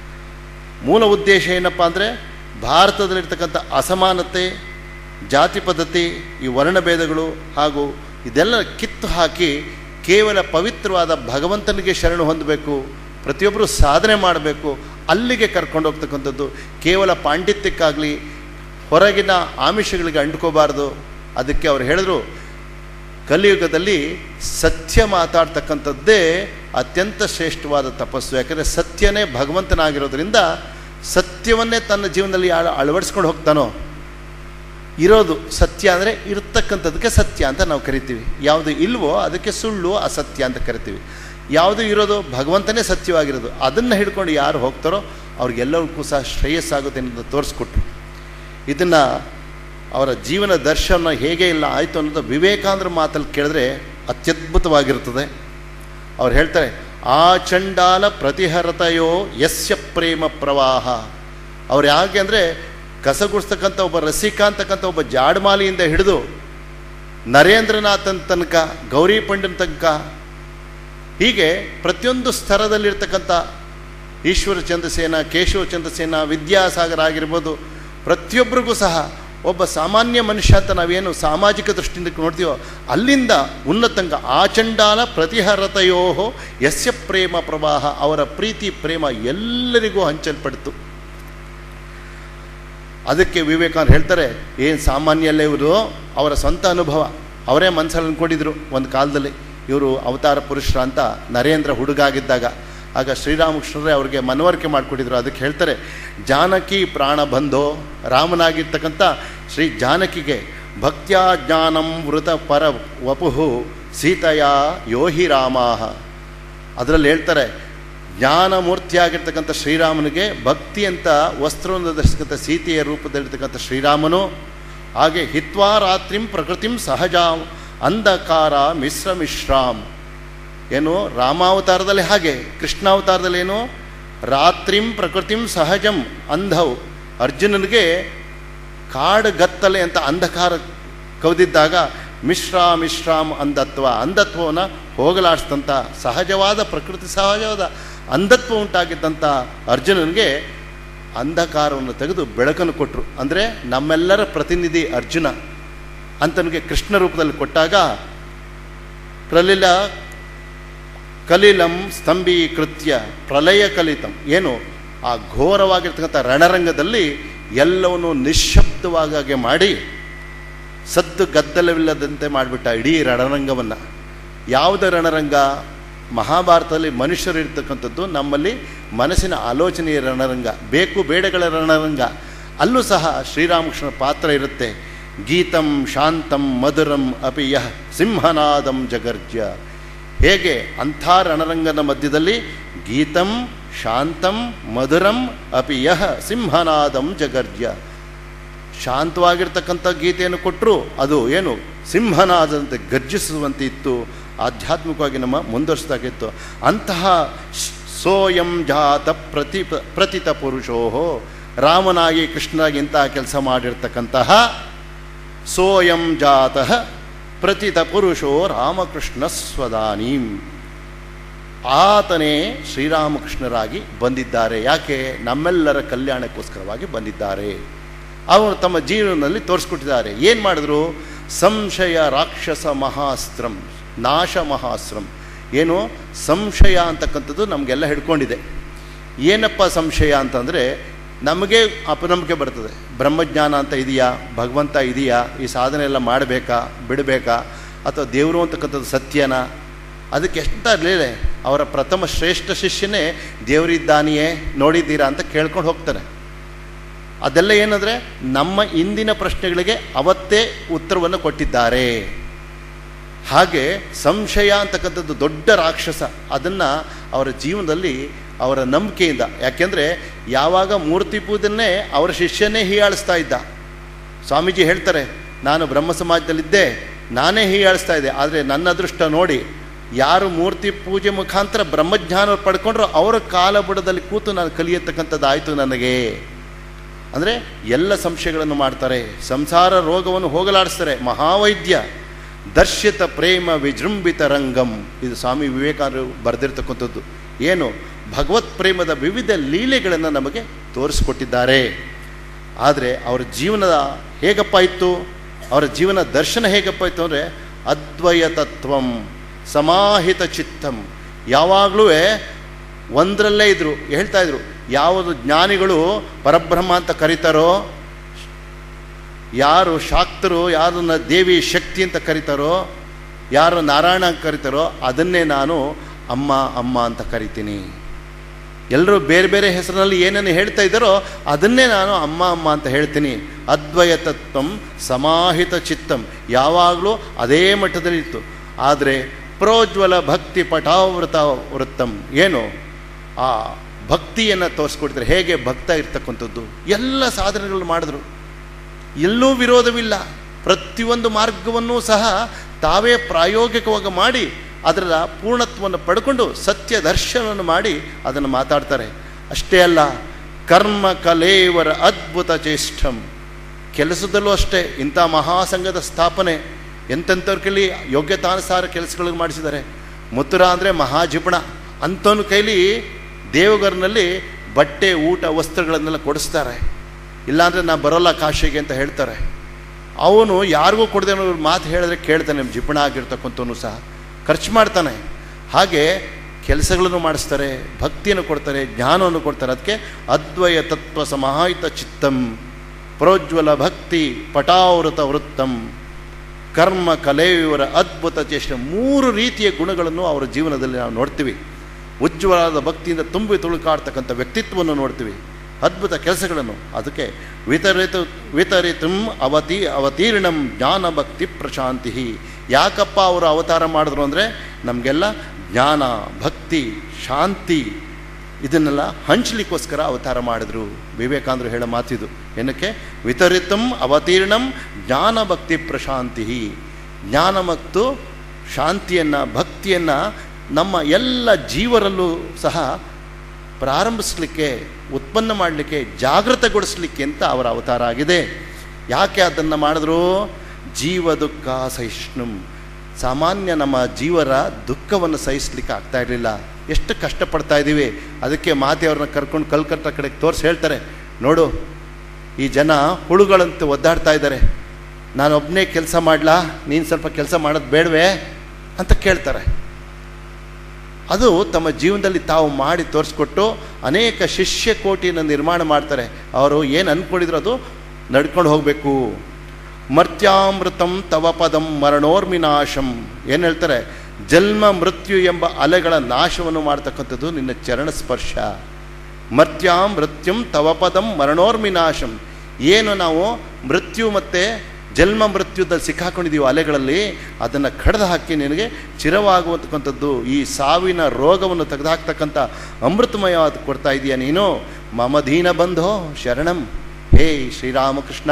ಮೂಲ ಉದ್ದೇಶ ಏನಪ್ಪ ಅಂದರೆ ಭಾರತದಲ್ಲಿರ್ತಕ್ಕಂಥ ಅಸಮಾನತೆ ಜಾತಿ ಪದ್ಧತಿ ಈ ವರ್ಣಭೇದಗಳು ಹಾಗೂ ಇದೆಲ್ಲ ಕಿತ್ತು ಹಾಕಿ ಕೇವಲ ಪವಿತ್ರವಾದ ಭಗವಂತನಿಗೆ ಶರಣು ಹೊಂದಬೇಕು ಪ್ರತಿಯೊಬ್ಬರು ಸಾಧನೆ ಮಾಡಬೇಕು ಅಲ್ಲಿಗೆ ಕರ್ಕೊಂಡು ಹೋಗ್ತಕ್ಕಂಥದ್ದು ಕೇವಲ ಪಾಂಡಿತ್ಯಕ್ಕಾಗಲಿ ಹೊರಗಿನ ಆಮಿಷಗಳಿಗೆ ಅಂಡ್ಕೋಬಾರ್ದು ಅದಕ್ಕೆ ಅವ್ರು ಹೇಳಿದ್ರು ಕಲಿಯುಗದಲ್ಲಿ ಸತ್ಯ ಮಾತಾಡ್ತಕ್ಕಂಥದ್ದೇ ಅತ್ಯಂತ ಶ್ರೇಷ್ಠವಾದ ತಪಸ್ಸು ಯಾಕಂದರೆ ಸತ್ಯನೇ ಭಗವಂತನಾಗಿರೋದ್ರಿಂದ ಸತ್ಯವನ್ನೇ ತನ್ನ ಜೀವನದಲ್ಲಿ ಯಾರು ಅಳವಡಿಸ್ಕೊಂಡು ಹೋಗ್ತಾನೋ ಇರೋದು ಸತ್ಯ ಅಂದರೆ ಇರ್ತಕ್ಕಂಥದ್ದಕ್ಕೆ ಸತ್ಯ ಅಂತ ನಾವು ಕರಿತೀವಿ ಯಾವುದು ಇಲ್ವೋ ಅದಕ್ಕೆ ಸುಳ್ಳು ಅಸತ್ಯ ಅಂತ ಕರಿತೀವಿ ಯಾವುದು ಇರೋದು ಭಗವಂತನೇ ಸತ್ಯವಾಗಿರೋದು ಅದನ್ನು ಹಿಡ್ಕೊಂಡು ಯಾರು ಹೋಗ್ತಾರೋ ಅವ್ರಿಗೆಲ್ಲರಿಗೂ ಸಹ ಶ್ರೇಯಸ್ಸಾಗುತ್ತೆ ಅನ್ನೋದು ತೋರಿಸ್ಕೊಟ್ರು ಇದನ್ನು ಅವರ ಜೀವನ ದರ್ಶನ ಹೇಗೆ ಇಲ್ಲ ಆಯಿತು ಅನ್ನೋದು ವಿವೇಕಾನಂದ್ರ ಮಾತಲ್ಲಿ ಕೇಳಿದ್ರೆ ಅತ್ಯದ್ಭುತವಾಗಿರ್ತದೆ ಅವ್ರು ಹೇಳ್ತಾರೆ ಆ ಚಂಡಾಲ ಪ್ರತಿಹರತಯೋ ಯಸ್ಯ ಪ್ರೇಮ ಪ್ರವಾಹ ಅವ್ರು ಯಾಕೆ ಅಂದರೆ ಕಸಗುಡಿಸ್ತಕ್ಕಂಥ ಒಬ್ಬ ರಸಿಕ ಅಂತಕ್ಕಂಥ ಒಬ್ಬ ಜಾಡ್ಮಾಲಿಯಿಂದ ಹಿಡಿದು ನರೇಂದ್ರನಾಥನ್ ತನಕ ಗೌರಿ ಪಂಡನ್ ತನಕ ಹೀಗೆ ಪ್ರತಿಯೊಂದು ಸ್ತರದಲ್ಲಿರ್ತಕ್ಕಂಥ ಈಶ್ವರ ಚಂದ್ರಸೇನ ಕೇಶವ ಚಂದ್ರಸೇನ ವಿದ್ಯಾಸಾಗರ ಆಗಿರ್ಬೋದು ಪ್ರತಿಯೊಬ್ಬರಿಗೂ ಸಹ ಒಬ್ಬ ಸಾಮಾನ್ಯ ಮನುಷ್ಯ ಅಂತ ನಾವೇನು ಸಾಮಾಜಿಕ ದೃಷ್ಟಿಯಿಂದ ನೋಡ್ತೀವೋ ಅಲ್ಲಿಂದ ಉನ್ನತಂಗ ಆಚಂಡಾಲ ಪ್ರತಿಹರತಯೋ ಯಸ್ಯ ಪ್ರೇಮ ಪ್ರವಾಹ ಅವರ ಪ್ರೀತಿ ಪ್ರೇಮ ಎಲ್ಲರಿಗೂ ಹಂಚಲ್ಪಡ್ತು ಅದಕ್ಕೆ ವಿವೇಕಾನಂದ ಹೇಳ್ತಾರೆ ಏನು ಸಾಮಾನ್ಯಲ್ಲೇ ಇವರು ಅವರ ಸ್ವಂತ ಅನುಭವ ಅವರೇ ಮನಸ್ಸಲ್ಲಿ ಅಂದ್ಕೊಂಡಿದ್ರು ಒಂದು ಕಾಲದಲ್ಲಿ ಇವರು ಅವತಾರ ಪುರುಷರ ಅಂತ ನರೇಂದ್ರ ಹುಡುಗಾಗಿದ್ದಾಗ ಆಗ ಶ್ರೀರಾಮಕೃಷ್ಣರೇ ಅವ್ರಿಗೆ ಮನವರಿಕೆ ಮಾಡಿಕೊಟ್ಟಿದ್ರು ಅದಕ್ಕೆ ಹೇಳ್ತಾರೆ ಜಾನಕಿ ಪ್ರಾಣ ಬಂಧೋ ರಾಮನಾಗಿರ್ತಕ್ಕಂಥ ಶ್ರೀ ಜಾನಕಿಗೆ ಭಕ್ತ್ಯಾ ಜ್ಞಾನಂ ವೃತ ಪರ ವಪುಹು ಸೀತೆಯ ಯೋಹಿ ರಾಮಾಹ ಅದರಲ್ಲಿ ಹೇಳ್ತಾರೆ ಜ್ಞಾನಮೂರ್ತಿಯಾಗಿರ್ತಕ್ಕಂಥ ಶ್ರೀರಾಮನಿಗೆ ಭಕ್ತಿ ಅಂತ ವಸ್ತ್ರವನ್ನು ಧರಿಸ್ತಕ್ಕಂಥ ಸೀತೆಯ ರೂಪದಲ್ಲಿರ್ತಕ್ಕಂಥ ಶ್ರೀರಾಮನು ಹಾಗೆ ಹಿತ್ವಾ ರಾತ್ರಿಂ ಪ್ರಕೃತಿಂ ಸಹಜ ಅಂಧಕಾರ ಮಿಶ್ರ ಮಿಶ್ರಾಮ್ ಏನು ರಾಮಾವತಾರದಲ್ಲಿ ಹಾಗೆ ಕೃಷ್ಣಾವತಾರದಲ್ಲಿ ಏನು ರಾತ್ರಿಂ ಪ್ರಕೃತಿಂ ಸಹಜಂ ಅಂಧವ್ ಅರ್ಜುನನಿಗೆ ಕಾಡುಗತ್ತಲೆ ಅಂತ ಅಂಧಕಾರ ಕವಿದಿದ್ದಾಗ ಮಿಶ್ರಾ ಮಿಶ್ರಾಮ್ ಅಂಧತ್ವ ಅಂಧತ್ವವನ್ನು ಹೋಗಲಾಡಿಸಿದಂಥ ಸಹಜವಾದ ಪ್ರಕೃತಿ ಸಹಜವಾದ ಅಂಧತ್ವ ಉಂಟಾಗಿದ್ದಂಥ ಅರ್ಜುನನಿಗೆ ಅಂಧಕಾರವನ್ನು ತೆಗೆದು ಬೆಳಕನ್ನು ಕೊಟ್ಟರು ಅಂದರೆ ನಮ್ಮೆಲ್ಲರ ಪ್ರತಿನಿಧಿ ಅರ್ಜುನ ಅಂತನಿಗೆ ಕೃಷ್ಣ ರೂಪದಲ್ಲಿ ಕೊಟ್ಟಾಗ ಪ್ರಲಿಲ ಕಲಿಲಂ ಸ್ತಂಭೀಕೃತ್ಯ ಪ್ರಲಯ ಕಲಿತಂ ಏನು ಆ ಘೋರವಾಗಿರ್ತಕ್ಕಂಥ ರಣರಂಗದಲ್ಲಿ ಎಲ್ಲವನ್ನು ನಿಶ್ಶಬ್ದವಾಗಿ ಮಾಡಿ ಸದ್ದು ಗದ್ದಲವಿಲ್ಲದಂತೆ ಮಾಡಿಬಿಟ್ಟ ಇಡೀ ರಣರಂಗವನ್ನು ಯಾವುದೇ ರಣರಂಗ ಮಹಾಭಾರತದಲ್ಲಿ ಮನುಷ್ಯರು ಇರ್ತಕ್ಕಂಥದ್ದು ನಮ್ಮಲ್ಲಿ ಮನಸ್ಸಿನ ಆಲೋಚನೆಯ ರಣರಂಗ ಬೇಕು ಬೇಡಗಳ ರಣರಂಗ ಅಲ್ಲೂ ಸಹ ಶ್ರೀರಾಮಕೃಷ್ಣನ ಪಾತ್ರ ಇರುತ್ತೆ ಗೀತಂ ಶಾಂತಂ ಮಧುರಂ ಅಪಿ ಯಃ ಸಿಂಹನಾದಂ ಜಗರ್ಜ ಹೇಗೆ ಅಂಥ ರಣರಂಗದ ಮಧ್ಯದಲ್ಲಿ ಗೀತಂ ಶಾಂತಂ ಮಧುರಂ ಅಪಿ ಯಃ ಸಿಂಹನಾದಂ ಜಗರ್ಜ ಶಾಂತವಾಗಿರ್ತಕ್ಕಂಥ ಗೀತೆಯನ್ನು ಕೊಟ್ಟರು ಅದು ಏನು ಸಿಂಹನಾದಂತೆ ಗರ್ಜಿಸುವಂತೆ ಇತ್ತು ಆಧ್ಯಾತ್ಮಿಕವಾಗಿ ನಮ್ಮ ಮುಂದುವರಿಸ್ದಾಗಿತ್ತು ಅಂತಹ ಸ್- ಸೋಯಂ ಜಾತ ಪ್ರತಿ ಪ್ರತಿತ ಪುರುಷೋ ರಾಮನಾಗಿ ಕೃಷ್ಣನಾಗಿ ಇಂತಹ ಕೆಲಸ ಮಾಡಿರ್ತಕ್ಕಂತಹ ಸೋಯಂ ಜಾತಃ ಪ್ರತಿತ ಪುರುಷೋ ರಾಮಕೃಷ್ಣ ಸ್ವದಾನೀಂ ಆತನೇ ಶ್ರೀರಾಮಕೃಷ್ಣರಾಗಿ ಬಂದಿದ್ದಾರೆ ಯಾಕೆ ನಮ್ಮೆಲ್ಲರ ಕಲ್ಯಾಣಕ್ಕೋಸ್ಕರವಾಗಿ ಬಂದಿದ್ದಾರೆ ಅವರು ತಮ್ಮ ಜೀವನದಲ್ಲಿ ತೋರಿಸ್ಕೊಟ್ಟಿದ್ದಾರೆ ಏನು ಮಾಡಿದ್ರು ಸಂಶಯ ರಾಕ್ಷಸ ಮಹಾಸ್ತ್ರಂ ನಾಶ ಮಹಾಸ್ತ್ರಂ ಏನು ಸಂಶಯ ಅಂತಕ್ಕಂಥದ್ದು ನಮಗೆಲ್ಲ ಹಿಡ್ಕೊಂಡಿದೆ ಏನಪ್ಪ ಸಂಶಯ ಅಂತಂದರೆ ನಮಗೆ ಅಪನಂಬಿಕೆ ಬರ್ತದೆ ಬ್ರಹ್ಮಜ್ಞಾನ ಅಂತ ಇದೆಯಾ ಭಗವಂತ ಇದೆಯಾ ಈ ಸಾಧನೆ ಎಲ್ಲ ಮಾಡಬೇಕಾ ಬಿಡಬೇಕಾ ಅಥವಾ ದೇವರು ಅಂತಕ್ಕಂಥದ್ದು ಸತ್ಯನಾ ಅದಕ್ಕೆ ಎಷ್ಟು ಅರ್ಲಿಲ್ಲ ಅವರ ಪ್ರಥಮ ಶ್ರೇಷ್ಠ ಶಿಷ್ಯನೇ ದೇವರಿದ್ದಾನೆಯೇ ನೋಡಿದ್ದೀರಾ ಅಂತ ಕೇಳ್ಕೊಂಡು ಹೋಗ್ತಾನೆ ಅದೆಲ್ಲ ಏನಂದರೆ ನಮ್ಮ ಇಂದಿನ ಪ್ರಶ್ನೆಗಳಿಗೆ ಅವತ್ತೇ ಉತ್ತರವನ್ನು ಕೊಟ್ಟಿದ್ದಾರೆ ಹಾಗೆ ಸಂಶಯ ಅಂತಕ್ಕಂಥದ್ದು ದೊಡ್ಡ ರಾಕ್ಷಸ ಅದನ್ನು ಅವರ ಜೀವನದಲ್ಲಿ ಅವರ ನಂಬಿಕೆಯಿಂದ ಯಾಕೆಂದರೆ ಯಾವಾಗ ಮೂರ್ತಿ ಪೂಜೆಯನ್ನೇ ಅವರ ಶಿಷ್ಯನೇ ಹೀಯಾಳಿಸ್ತಾ ಇದ್ದ ಸ್ವಾಮೀಜಿ ಹೇಳ್ತಾರೆ ನಾನು ಬ್ರಹ್ಮ ಸಮಾಜದಲ್ಲಿದ್ದೆ ನಾನೇ ಹೀಯಾಳಿಸ್ತಾ ಇದ್ದೆ ಆದರೆ ನನ್ನ ಅದೃಷ್ಟ ನೋಡಿ ಯಾರು ಮೂರ್ತಿ ಪೂಜೆ ಮುಖಾಂತರ ಬ್ರಹ್ಮಜ್ಞಾನ ಪಡ್ಕೊಂಡ್ರು ಅವರ ಕಾಲ ಬುಡದಲ್ಲಿ ಕೂತು ನಾನು ಕಲಿಯತಕ್ಕಂಥದ್ದಾಯಿತು ನನಗೆ ಅಂದರೆ ಎಲ್ಲ ಸಂಶಯಗಳನ್ನು ಮಾಡ್ತಾರೆ ಸಂಸಾರ ರೋಗವನ್ನು ಹೋಗಲಾಡಿಸ್ತಾರೆ ಮಹಾವೈದ್ಯ ದರ್ಶಿತ ಪ್ರೇಮ ವಿಜೃಂಭಿತ ರಂಗಂ ಇದು ಸ್ವಾಮಿ ವಿವೇಕಾನಂದರು ಬರೆದಿರ್ತಕ್ಕಂಥದ್ದು ಏನು ಭಗವತ್ ಪ್ರೇಮದ ವಿವಿಧ ಲೀಲೆಗಳನ್ನು ನಮಗೆ ತೋರಿಸ್ಕೊಟ್ಟಿದ್ದಾರೆ ಆದರೆ ಅವರ ಜೀವನದ ಹೇಗಪ್ಪ ಇತ್ತು ಅವರ ಜೀವನ ದರ್ಶನ ಹೇಗಪ್ಪ ಇತ್ತು ಅಂದರೆ ಅದ್ವಯ ತತ್ವಂ ಸಮಾಹಿತ ಚಿತ್ತಂ ಯಾವಾಗಲೂ ಒಂದರಲ್ಲೇ ಇದ್ರು ಹೇಳ್ತಾ ಇದ್ರು ಯಾವುದು ಜ್ಞಾನಿಗಳು ಪರಬ್ರಹ್ಮ ಅಂತ ಕರೀತಾರೋ ಯಾರು ಶಾಕ್ತರು ಯಾರನ್ನ ದೇವಿ ಶಕ್ತಿ ಅಂತ ಕರೀತಾರೋ ಯಾರು ನಾರಾಯಣ ಅಂತ ಕರೀತಾರೋ ಅದನ್ನೇ ನಾನು ಅಮ್ಮ ಅಮ್ಮ ಅಂತ ಕರಿತೀನಿ ಎಲ್ಲರೂ ಬೇರೆ ಬೇರೆ ಹೆಸರಿನಲ್ಲಿ ಏನೇನು ಹೇಳ್ತಾ ಇದ್ದಾರೋ ಅದನ್ನೇ ನಾನು ಅಮ್ಮ ಅಮ್ಮ ಅಂತ ಹೇಳ್ತೀನಿ ಅದ್ವಯ ತತ್ವಂ ಸಮಾಹಿತ ಚಿತ್ತಂ ಯಾವಾಗಲೂ ಅದೇ ಮಟ್ಟದಲ್ಲಿ ಇತ್ತು ಆದರೆ ಪ್ರೋಜ್ವಲ ಭಕ್ತಿ ಪಟಾವೃತ ವೃತ್ತಂ ಏನು ಆ ಭಕ್ತಿಯನ್ನು ತೋರಿಸ್ಕೊಡ್ತಾರೆ ಹೇಗೆ ಭಕ್ತ ಇರ್ತಕ್ಕಂಥದ್ದು ಎಲ್ಲ ಸಾಧನೆಗಳು ಮಾಡಿದ್ರು ಎಲ್ಲೂ ವಿರೋಧವಿಲ್ಲ ಪ್ರತಿಯೊಂದು ಮಾರ್ಗವನ್ನೂ ಸಹ ತಾವೇ ಪ್ರಾಯೋಗಿಕವಾಗಿ ಮಾಡಿ ಅದರ ಪೂರ್ಣತ್ವವನ್ನು ಪಡ್ಕೊಂಡು ಸತ್ಯ ದರ್ಶನವನ್ನು ಮಾಡಿ ಅದನ್ನು ಮಾತಾಡ್ತಾರೆ ಅಷ್ಟೇ ಅಲ್ಲ ಕರ್ಮ ಕಲೇವರ ಅದ್ಭುತ ಚೇಷ್ಟಂ ಕೆಲಸದಲ್ಲೂ ಅಷ್ಟೇ ಇಂಥ ಮಹಾಸಂಘದ ಸ್ಥಾಪನೆ ಎಂತೆಂಥವ್ರ ಕೈಲಿ ಯೋಗ್ಯತಾನುಸಾರ ಕೆಲಸಗಳನ್ನು ಮಾಡಿಸಿದ್ದಾರೆ ಮುತ್ತುರ ಅಂದರೆ ಮಹಾಜಿಪಣ ಅಂಥವನ ಕೈಲಿ ದೇವಗರ್ನಲ್ಲಿ ಬಟ್ಟೆ ಊಟ ವಸ್ತ್ರಗಳನ್ನೆಲ್ಲ ಕೊಡಿಸ್ತಾರೆ ಇಲ್ಲಾಂದರೆ ನಾ ಬರೋಲ್ಲ ಕಾಶಿಗೆ ಅಂತ ಹೇಳ್ತಾರೆ ಅವನು ಯಾರಿಗೂ ಕೊಡದೆ ಮಾತು ಹೇಳಿದ್ರೆ ಕೇಳ್ತಾನೆ ಜಿಪಣ ಆಗಿರ್ತಕ್ಕಂಥವನು ಸಹ ಖರ್ಚು ಮಾಡ್ತಾನೆ ಹಾಗೆ ಕೆಲಸಗಳನ್ನು ಮಾಡಿಸ್ತಾರೆ ಭಕ್ತಿಯನ್ನು ಕೊಡ್ತಾರೆ ಜ್ಞಾನವನ್ನು ಕೊಡ್ತಾರೆ ಅದಕ್ಕೆ ಅದ್ವಯ ತತ್ವ ಸಮಾಹಿತ ಚಿತ್ತಂ ಪ್ರೋಜ್ವಲ ಭಕ್ತಿ ಪಟಾವೃತ ವೃತ್ತಂ ಕರ್ಮ ಕಲೆಯವರ ಅದ್ಭುತ ಚೇಷ್ಟ ಮೂರು ರೀತಿಯ ಗುಣಗಳನ್ನು ಅವರ ಜೀವನದಲ್ಲಿ ನಾವು ನೋಡ್ತೀವಿ ಉಜ್ವಲವಾದ ಭಕ್ತಿಯಿಂದ ತುಂಬಿ ತುಳುಕಾಡ್ತಕ್ಕಂಥ ವ್ಯಕ್ತಿತ್ವವನ್ನು ನೋಡ್ತೀವಿ ಅದ್ಭುತ ಕೆಲಸಗಳನ್ನು ಅದಕ್ಕೆ ವಿತರಿತು ವಿತರಿತಂ ಅವತಿ ಅವತೀರ್ಣಂ ಜ್ಞಾನ ಭಕ್ತಿ ಪ್ರಶಾಂತಿ ಯಾಕಪ್ಪ ಅವರು ಅವತಾರ ಮಾಡಿದ್ರು ಅಂದರೆ ನಮಗೆಲ್ಲ ಜ್ಞಾನ ಭಕ್ತಿ ಶಾಂತಿ ಇದನ್ನೆಲ್ಲ ಹಂಚಲಿಕ್ಕೋಸ್ಕರ ಅವತಾರ ಮಾಡಿದ್ರು ವಿವೇಕಾನಂದರು ಹೇಳೋ ಮಾತಿದು ಏನಕ್ಕೆ ವಿತರಿತಂ ಅವತೀರ್ಣಂ ಜ್ಞಾನ ಭಕ್ತಿ ಪ್ರಶಾಂತಿ ಜ್ಞಾನ ಮತ್ತು ಶಾಂತಿಯನ್ನು ಭಕ್ತಿಯನ್ನು ನಮ್ಮ ಎಲ್ಲ ಜೀವರಲ್ಲೂ ಸಹ ಪ್ರಾರಂಭಿಸಲಿಕ್ಕೆ ಉತ್ಪನ್ನ ಮಾಡಲಿಕ್ಕೆ ಜಾಗೃತಗೊಳಿಸಲಿಕ್ಕೆ ಅಂತ ಅವರ ಅವತಾರ ಆಗಿದೆ ಯಾಕೆ ಅದನ್ನು ಮಾಡಿದ್ರು ಜೀವ ದುಃಖ ಸಹಿಷ್ಣು ಸಾಮಾನ್ಯ ನಮ್ಮ ಜೀವರ ದುಃಖವನ್ನು ಸಹಿಸ್ಲಿಕ್ಕೆ ಆಗ್ತಾ ಇರಲಿಲ್ಲ ಎಷ್ಟು ಕಷ್ಟಪಡ್ತಾ ಇದ್ದೀವಿ ಅದಕ್ಕೆ ಮಾತೆಯವ್ರನ್ನ ಕರ್ಕೊಂಡು ಕಲ್ಕಟ್ಟ ಕಡೆಗೆ ತೋರಿಸಿ ಹೇಳ್ತಾರೆ ನೋಡು ಈ ಜನ ಹುಳುಗಳಂತೆ ಒದ್ದಾಡ್ತಾ ಇದ್ದಾರೆ ನಾನು ಒಬ್ಬನೇ ಕೆಲಸ ಮಾಡಲಾ ನೀನು ಸ್ವಲ್ಪ ಕೆಲಸ ಮಾಡೋದು ಬೇಡವೇ ಅಂತ ಕೇಳ್ತಾರೆ ಅದು ತಮ್ಮ ಜೀವನದಲ್ಲಿ ತಾವು ಮಾಡಿ ತೋರಿಸ್ಕೊಟ್ಟು ಅನೇಕ ಶಿಷ್ಯ ಕೋಟಿಯನ್ನು ನಿರ್ಮಾಣ ಮಾಡ್ತಾರೆ ಅವರು ಏನು ಅಂದ್ಕೊಂಡಿದ್ರು ಅದು ನಡ್ಕೊಂಡು ಹೋಗಬೇಕು ಮರ್ತ್ಯಾಮೃತಂ ತವ ಪದಂ ಮರಣೋರ್ಮಿನಾಶಂ ಏನು ಹೇಳ್ತಾರೆ ಜನ್ಮ ಮೃತ್ಯು ಎಂಬ ಅಲೆಗಳ ನಾಶವನ್ನು ಮಾಡ್ತಕ್ಕಂಥದ್ದು ನಿನ್ನ ಚರಣ ಸ್ಪರ್ಶ ಮರ್ತ್ಯಾಂ ಮೃತ್ಯುಂ ತವ ಪದಂ ಮರಣೋರ್ಮಿನಾಶಂ ಏನು ನಾವು ಮೃತ್ಯು ಮತ್ತು ಜನ್ಮ ಮೃತ್ಯುದಲ್ಲಿ ಸಿಕ್ಕಾಕೊಂಡಿದ್ದೀವಿ ಅಲೆಗಳಲ್ಲಿ ಅದನ್ನು ಕಡ್ದು ಹಾಕಿ ನಿನಗೆ ಚಿರವಾಗುವಂತಕ್ಕಂಥದ್ದು ಈ ಸಾವಿನ ರೋಗವನ್ನು ತೆಗೆದುಹಾಕ್ತಕ್ಕಂಥ ಅಮೃತಮಯವಾದ ಕೊಡ್ತಾ ಇದೆಯಾ ನೀನು ಮಮ ದೀನ ಬಂಧೋ ಶರಣಂ ಹೇ ಶ್ರೀರಾಮಕೃಷ್ಣ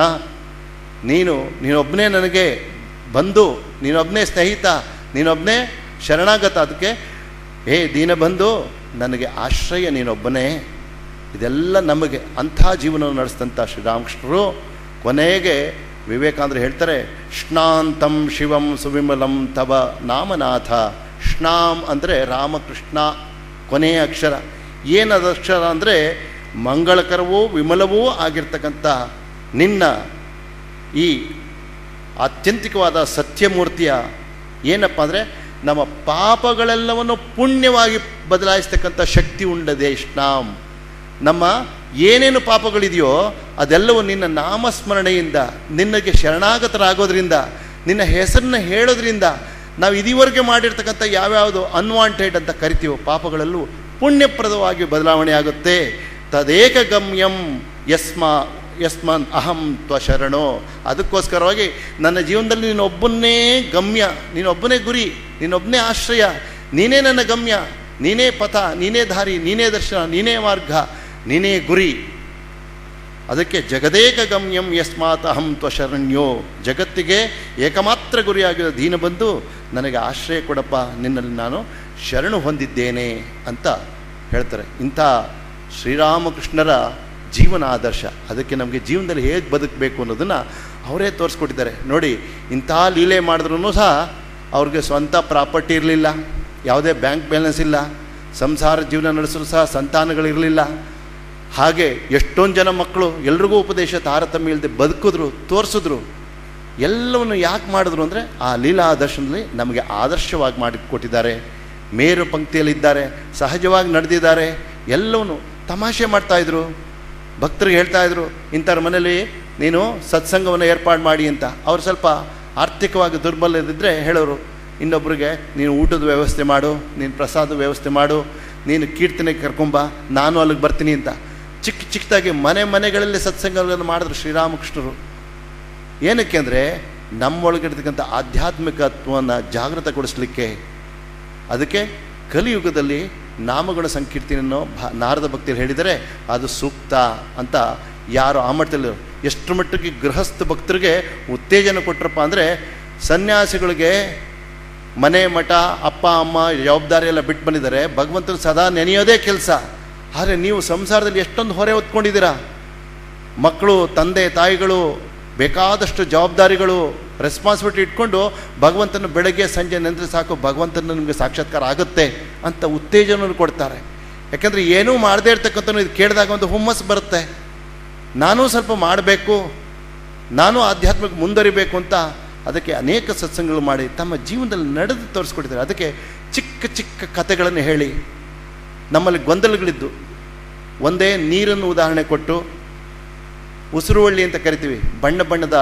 ನೀನು ನೀನೊಬ್ಬನೇ ನನಗೆ ಬಂದು ನೀನೊಬ್ಬನೇ ಸ್ನೇಹಿತ ನೀನೊಬ್ಬನೇ ಶರಣಾಗತ ಅದಕ್ಕೆ ಹೇ ದೀನ ಬಂದು ನನಗೆ ಆಶ್ರಯ ನೀನೊಬ್ಬನೇ ಇದೆಲ್ಲ ನಮಗೆ ಅಂಥ ಜೀವನವನ್ನು ನಡೆಸಿದಂಥ ಶ್ರೀರಾಮಕೃಷ್ಣರು ಕೊನೆಗೆ ವಿವೇಕಾನಂದರು ಹೇಳ್ತಾರೆ ಶ್ನಾಂತಂ ಶಿವಂ ಸುವಿಮಲಂ ತವ ನಾಮನಾಥ ಶ್ನಾಂ ಅಂದರೆ ರಾಮಕೃಷ್ಣ ಕೊನೆಯ ಅಕ್ಷರ ಏನದ ಅಕ್ಷರ ಅಂದರೆ ಮಂಗಳಕರವೂ ವಿಮಲವೂ ಆಗಿರ್ತಕ್ಕಂಥ ನಿನ್ನ ಈ ಆತ್ಯಂತಿಕವಾದ ಸತ್ಯಮೂರ್ತಿಯ ಏನಪ್ಪ ಅಂದರೆ ನಮ್ಮ ಪಾಪಗಳೆಲ್ಲವನ್ನು ಪುಣ್ಯವಾಗಿ ಬದಲಾಯಿಸ್ತಕ್ಕಂಥ ಶಕ್ತಿ ಉಂಡದೆ ಶ್ನಾಂ ನಮ್ಮ ಏನೇನು ಪಾಪಗಳಿದೆಯೋ ಅದೆಲ್ಲವೂ ನಿನ್ನ ನಾಮಸ್ಮರಣೆಯಿಂದ ನಿನ್ನಗೆ ಶರಣಾಗತರಾಗೋದ್ರಿಂದ ನಿನ್ನ ಹೆಸರನ್ನ ಹೇಳೋದ್ರಿಂದ ನಾವು ಇದುವರೆಗೆ ಮಾಡಿರ್ತಕ್ಕಂಥ ಯಾವ್ಯಾವುದು ಅನ್ವಾಂಟೆಡ್ ಅಂತ ಕರಿತೀವೋ ಪಾಪಗಳಲ್ಲೂ ಪುಣ್ಯಪ್ರದವಾಗಿ ಬದಲಾವಣೆ ಆಗುತ್ತೆ ತದೇಕ ಗಮ್ಯಂ ಯಸ್ಮಾ ಯಸ್ಮಾನ್ ಅಹಂ ತ್ವ ಶರಣೋ ಅದಕ್ಕೋಸ್ಕರವಾಗಿ ನನ್ನ ಜೀವನದಲ್ಲಿ ನೀನೊಬ್ಬನೇ ಗಮ್ಯ ನೀನೊಬ್ಬನೇ ಗುರಿ ನೀನೊಬ್ಬನೇ ಆಶ್ರಯ ನೀನೇ ನನ್ನ ಗಮ್ಯ ನೀನೇ ಪಥ ನೀನೇ ದಾರಿ ನೀನೇ ದರ್ಶನ ನೀನೇ ಮಾರ್ಗ ನೀನೇ ಗುರಿ ಅದಕ್ಕೆ ಜಗದೇಕ ಗಮ್ಯಂ ಯಸ್ಮಾತ್ ಅಹಂ ತ್ವ ಶರಣ್ಯೋ ಜಗತ್ತಿಗೆ ಏಕಮಾತ್ರ ಗುರಿಯಾಗಿರೋ ದೀನ ಬಂದು ನನಗೆ ಆಶ್ರಯ ಕೊಡಪ್ಪ ನಿನ್ನಲ್ಲಿ ನಾನು ಶರಣು ಹೊಂದಿದ್ದೇನೆ ಅಂತ ಹೇಳ್ತಾರೆ ಇಂಥ ಶ್ರೀರಾಮಕೃಷ್ಣರ ಜೀವನ ಆದರ್ಶ ಅದಕ್ಕೆ ನಮಗೆ ಜೀವನದಲ್ಲಿ ಹೇಗೆ ಬದುಕಬೇಕು ಅನ್ನೋದನ್ನು ಅವರೇ ತೋರಿಸ್ಕೊಟ್ಟಿದ್ದಾರೆ ನೋಡಿ ಇಂಥ ಲೀಲೆ ಮಾಡಿದ್ರೂ ಸಹ ಅವ್ರಿಗೆ ಸ್ವಂತ ಪ್ರಾಪರ್ಟಿ ಇರಲಿಲ್ಲ ಯಾವುದೇ ಬ್ಯಾಂಕ್ ಬ್ಯಾಲೆನ್ಸ್ ಇಲ್ಲ ಸಂಸಾರ ಜೀವನ ನಡೆಸಲು ಸಹ ಸಂತಾನಗಳಿರಲಿಲ್ಲ ಹಾಗೆ ಎಷ್ಟೊಂದು ಜನ ಮಕ್ಕಳು ಎಲ್ರಿಗೂ ಉಪದೇಶ ತಾರತಮ್ಯ ಇಲ್ಲದೆ ಬದುಕಿದ್ರು ತೋರಿಸಿದ್ರು ಎಲ್ಲವನ್ನು ಯಾಕೆ ಮಾಡಿದ್ರು ಅಂದರೆ ಆ ಲೀಲಾ ದರ್ಶನದಲ್ಲಿ ನಮಗೆ ಆದರ್ಶವಾಗಿ ಮಾಡಿಕೊಟ್ಟಿದ್ದಾರೆ ಮೇರು ಪಂಕ್ತಿಯಲ್ಲಿದ್ದಾರೆ ಸಹಜವಾಗಿ ನಡೆದಿದ್ದಾರೆ ಎಲ್ಲವನ್ನು ತಮಾಷೆ ಮಾಡ್ತಾಯಿದ್ರು ಭಕ್ತರಿಗೆ ಹೇಳ್ತಾ ಇದ್ರು ಇಂಥವ್ರ ಮನೇಲಿ ನೀನು ಸತ್ಸಂಗವನ್ನು ಏರ್ಪಾಡು ಮಾಡಿ ಅಂತ ಅವ್ರು ಸ್ವಲ್ಪ ಆರ್ಥಿಕವಾಗಿ ದುರ್ಬಲದಿದ್ದರೆ ಹೇಳೋರು ಇನ್ನೊಬ್ರಿಗೆ ನೀನು ಊಟದ ವ್ಯವಸ್ಥೆ ಮಾಡು ನೀನು ಪ್ರಸಾದ ವ್ಯವಸ್ಥೆ ಮಾಡು ನೀನು ಕೀರ್ತನೆ ಕರ್ಕೊಂಬ ನಾನು ಅಲ್ಲಿಗೆ ಬರ್ತೀನಿ ಅಂತ ಚಿಕ್ಕ ಚಿಕ್ಕದಾಗಿ ಮನೆ ಮನೆಗಳಲ್ಲಿ ಸತ್ಸಂಗಗಳನ್ನು ಮಾಡಿದ್ರು ಶ್ರೀರಾಮಕೃಷ್ಣರು ಏನಕ್ಕೆ ಅಂದರೆ ನಮ್ಮೊಳಗಿರ್ತಕ್ಕಂಥ ಆಧ್ಯಾತ್ಮಿಕತ್ವವನ್ನು ಜಾಗೃತಗೊಳಿಸಲಿಕ್ಕೆ ಅದಕ್ಕೆ ಕಲಿಯುಗದಲ್ಲಿ ನಾಮಗುಣ ಸಂಕೀರ್ತನೆಯನ್ನು ಭಾ ನಾರದ ಭಕ್ತಿಯಲ್ಲಿ ಹೇಳಿದರೆ ಅದು ಸೂಕ್ತ ಅಂತ ಯಾರು ಆ ಮಟ್ಟದಲ್ಲಿ ಎಷ್ಟು ಮಟ್ಟಿಗೆ ಗೃಹಸ್ಥ ಭಕ್ತರಿಗೆ ಉತ್ತೇಜನ ಕೊಟ್ಟರಪ್ಪ ಅಂದರೆ ಸನ್ಯಾಸಿಗಳಿಗೆ ಮನೆ ಮಠ ಅಪ್ಪ ಅಮ್ಮ ಜವಾಬ್ದಾರಿ ಎಲ್ಲ ಬಿಟ್ಟು ಬಂದಿದ್ದಾರೆ ಭಗವಂತನ ಸದಾ ನೆನೆಯೋದೇ ಕೆಲಸ ಆದರೆ ನೀವು ಸಂಸಾರದಲ್ಲಿ ಎಷ್ಟೊಂದು ಹೊರೆ ಹೊತ್ಕೊಂಡಿದ್ದೀರಾ ಮಕ್ಕಳು ತಂದೆ ತಾಯಿಗಳು ಬೇಕಾದಷ್ಟು ಜವಾಬ್ದಾರಿಗಳು ರೆಸ್ಪಾನ್ಸಿಬಿಲಿಟಿ ಇಟ್ಕೊಂಡು ಭಗವಂತನ ಬೆಳಗ್ಗೆ ಸಂಜೆ ನೆನೆದ್ರೆ ಸಾಕು ಭಗವಂತನ ನಿಮಗೆ ಸಾಕ್ಷಾತ್ಕಾರ ಆಗುತ್ತೆ ಅಂತ ಉತ್ತೇಜನವನ್ನು ಕೊಡ್ತಾರೆ ಯಾಕೆಂದರೆ ಏನೂ ಮಾಡದೇ ಇರ್ತಕ್ಕಂಥ ಇದು ಕೇಳಿದಾಗ ಒಂದು ಹುಮ್ಮಸ್ಸು ಬರುತ್ತೆ ನಾನೂ ಸ್ವಲ್ಪ ಮಾಡಬೇಕು ನಾನು ಆಧ್ಯಾತ್ಮಿಕ ಮುಂದುವರಿಬೇಕು ಅಂತ ಅದಕ್ಕೆ ಅನೇಕ ಸತ್ಸಂಗಗಳು ಮಾಡಿ ತಮ್ಮ ಜೀವನದಲ್ಲಿ ನಡೆದು ತೋರಿಸ್ಕೊಟ್ಟಿದ್ದಾರೆ ಅದಕ್ಕೆ ಚಿಕ್ಕ ಚಿಕ್ಕ ಕಥೆಗಳನ್ನು ಹೇಳಿ ನಮ್ಮಲ್ಲಿ ಗೊಂದಲಗಳಿದ್ದು ಒಂದೇ ನೀರನ್ನು ಉದಾಹರಣೆ ಕೊಟ್ಟು ಉಸಿರುವಳ್ಳಿ ಅಂತ ಕರಿತೀವಿ ಬಣ್ಣ ಬಣ್ಣದ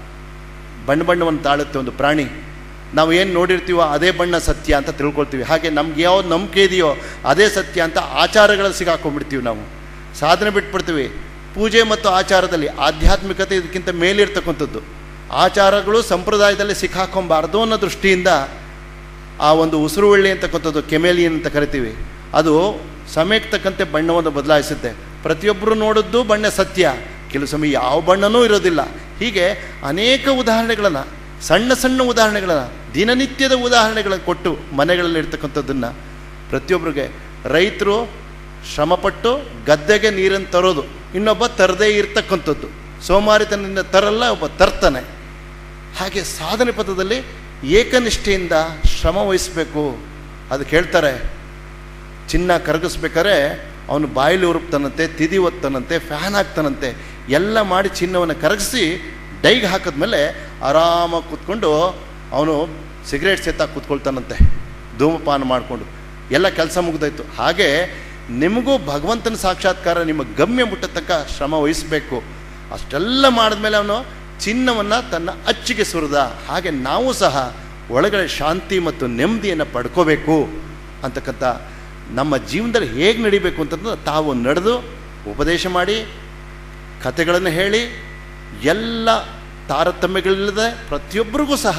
ಬಣ್ಣ ಬಣ್ಣವನ್ನು ತಾಳುತ್ತೆ ಒಂದು ಪ್ರಾಣಿ ನಾವು ಏನು ನೋಡಿರ್ತೀವೋ ಅದೇ ಬಣ್ಣ ಸತ್ಯ ಅಂತ ತಿಳ್ಕೊಳ್ತೀವಿ ಹಾಗೆ ನಮ್ಗೆ ಯಾವ್ದು ನಂಬಿಕೆ ಇದೆಯೋ ಅದೇ ಸತ್ಯ ಅಂತ ಆಚಾರಗಳಲ್ಲಿ ಸಿಗಾಕೊಂಡ್ಬಿಡ್ತೀವಿ ನಾವು ಸಾಧನೆ ಬಿಟ್ಬಿಡ್ತೀವಿ ಪೂಜೆ ಮತ್ತು ಆಚಾರದಲ್ಲಿ ಆಧ್ಯಾತ್ಮಿಕತೆ ಇದಕ್ಕಿಂತ ಮೇಲಿರ್ತಕ್ಕಂಥದ್ದು ಆಚಾರಗಳು ಸಂಪ್ರದಾಯದಲ್ಲಿ ಸಿಕ್ಕಾಕೊಂಬಾರ್ದು ಅನ್ನೋ ದೃಷ್ಟಿಯಿಂದ ಆ ಒಂದು ಉಸಿರುವಳ್ಳಿ ಅಂತಕ್ಕಂಥದ್ದು ಕೆಮೇಲಿಯನ್ ಅಂತ ಕರಿತೀವಿ ಅದು ಸಮಯಕ್ಕೆ ತಕ್ಕಂತೆ ಬಣ್ಣವನ್ನು ಬದಲಾಯಿಸುತ್ತೆ ಪ್ರತಿಯೊಬ್ಬರು ನೋಡಿದ್ದು ಬಣ್ಣ ಸತ್ಯ ಕೆಲವು ಸಮಯ ಯಾವ ಬಣ್ಣನೂ ಇರೋದಿಲ್ಲ ಹೀಗೆ ಅನೇಕ ಉದಾಹರಣೆಗಳನ್ನು ಸಣ್ಣ ಸಣ್ಣ ಉದಾಹರಣೆಗಳನ್ನು ದಿನನಿತ್ಯದ ಉದಾಹರಣೆಗಳನ್ನು ಕೊಟ್ಟು ಮನೆಗಳಲ್ಲಿ ಇರ್ತಕ್ಕಂಥದ್ದನ್ನು ಪ್ರತಿಯೊಬ್ಬರಿಗೆ ರೈತರು ಶ್ರಮಪಟ್ಟು ಗದ್ದೆಗೆ ನೀರನ್ನು ತರೋದು ಇನ್ನೊಬ್ಬ ತರದೇ ಇರ್ತಕ್ಕಂಥದ್ದು ಸೋಮಾರಿತನದಿಂದ ತರಲ್ಲ ಒಬ್ಬ ತರ್ತಾನೆ ಹಾಗೆ ಸಾಧನೆ ಪಥದಲ್ಲಿ ಏಕನಿಷ್ಠೆಯಿಂದ ಶ್ರಮ ವಹಿಸಬೇಕು ಅದಕ್ಕೆ ಹೇಳ್ತಾರೆ ಚಿನ್ನ ಕರಗಿಸ್ಬೇಕಾದ್ರೆ ಅವನು ಬಾಯಿಲಿ ಉರುಪ್ತಾನಂತೆ ತಿದಿ ಒತ್ತಾನಂತೆ ಫ್ಯಾನ್ ಹಾಕ್ತಾನಂತೆ ಎಲ್ಲ ಮಾಡಿ ಚಿನ್ನವನ್ನು ಕರಗಿಸಿ ಡೈಗೆ ಹಾಕಿದ್ಮೇಲೆ ಆರಾಮಾಗಿ ಕೂತ್ಕೊಂಡು ಅವನು ಸಿಗರೇಟ್ ಸೇತಾಗಿ ಕೂತ್ಕೊಳ್ತಾನಂತೆ ಧೂಮಪಾನ ಮಾಡಿಕೊಂಡು ಎಲ್ಲ ಕೆಲಸ ಮುಗ್ದಾಯ್ತು ಹಾಗೆ ನಿಮಗೂ ಭಗವಂತನ ಸಾಕ್ಷಾತ್ಕಾರ ನಿಮ್ಮ ಗಮ್ಯ ಮುಟ್ಟ ತನಕ ಶ್ರಮ ವಹಿಸಬೇಕು ಅಷ್ಟೆಲ್ಲ ಮಾಡಿದ್ಮೇಲೆ ಅವನು ಚಿನ್ನವನ್ನು ತನ್ನ ಅಚ್ಚಿಗೆ ಸುರಿದ ಹಾಗೆ ನಾವು ಸಹ ಒಳಗಡೆ ಶಾಂತಿ ಮತ್ತು ನೆಮ್ಮದಿಯನ್ನು ಪಡ್ಕೋಬೇಕು ಅಂತಕ್ಕಂಥ ನಮ್ಮ ಜೀವನದಲ್ಲಿ ಹೇಗೆ ನಡಿಬೇಕು ಅಂತಂದ್ರೆ ತಾವು ನಡೆದು ಉಪದೇಶ ಮಾಡಿ ಕಥೆಗಳನ್ನು ಹೇಳಿ ಎಲ್ಲ ತಾರತಮ್ಯಗಳಿಲ್ಲದೆ ಪ್ರತಿಯೊಬ್ಬರಿಗೂ ಸಹ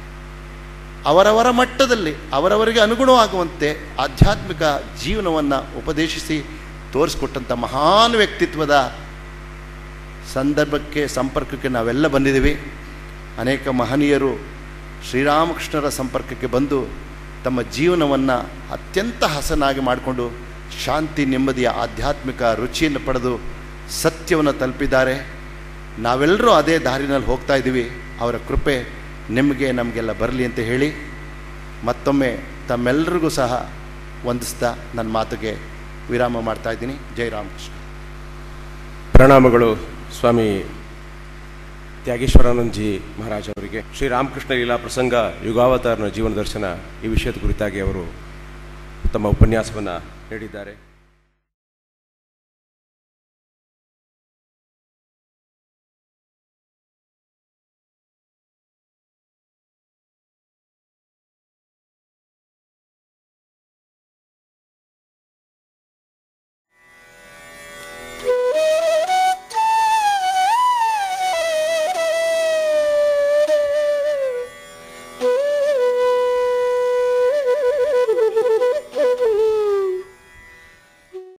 ಅವರವರ ಮಟ್ಟದಲ್ಲಿ ಅವರವರಿಗೆ ಅನುಗುಣವಾಗುವಂತೆ ಆಧ್ಯಾತ್ಮಿಕ ಜೀವನವನ್ನು ಉಪದೇಶಿಸಿ ತೋರಿಸ್ಕೊಟ್ಟಂಥ ಮಹಾನ್ ವ್ಯಕ್ತಿತ್ವದ ಸಂದರ್ಭಕ್ಕೆ ಸಂಪರ್ಕಕ್ಕೆ ನಾವೆಲ್ಲ ಬಂದಿದ್ದೀವಿ ಅನೇಕ ಮಹನೀಯರು ಶ್ರೀರಾಮಕೃಷ್ಣರ ಸಂಪರ್ಕಕ್ಕೆ ಬಂದು ತಮ್ಮ ಜೀವನವನ್ನು ಅತ್ಯಂತ ಹಸನಾಗಿ ಮಾಡಿಕೊಂಡು ಶಾಂತಿ ನೆಮ್ಮದಿಯ ಆಧ್ಯಾತ್ಮಿಕ ರುಚಿಯನ್ನು ಪಡೆದು ಸತ್ಯವನ್ನು ತಲುಪಿದ್ದಾರೆ ನಾವೆಲ್ಲರೂ ಅದೇ ದಾರಿನಲ್ಲಿ ಹೋಗ್ತಾ ಇದ್ದೀವಿ ಅವರ ಕೃಪೆ ನಿಮಗೆ ನಮಗೆಲ್ಲ ಬರಲಿ ಅಂತ ಹೇಳಿ ಮತ್ತೊಮ್ಮೆ ತಮ್ಮೆಲ್ಲರಿಗೂ ಸಹ ವಂದಿಸ್ತಾ ನನ್ನ ಮಾತಿಗೆ ವಿರಾಮ ಮಾಡ್ತಾ ಇದ್ದೀನಿ ಜೈ ರಾಮಕೃಷ್ಣ ಪ್ರಣಾಮಗಳು ಸ್ವಾಮಿ ತ್ಯಾಗೇಶ್ವರಾನಂದಜಿ ಮಹಾರಾಜ್ ಅವರಿಗೆ ಶ್ರೀರಾಮಕೃಷ್ಣ ಲೀಲಾ ಪ್ರಸಂಗ ಯುಗಾವತಾರನ ಜೀವನ ದರ್ಶನ ಈ ವಿಷಯದ ಕುರಿತಾಗಿ ಅವರು ತಮ್ಮ ಉಪನ್ಯಾಸವನ್ನು ನೀಡಿದ್ದಾರೆ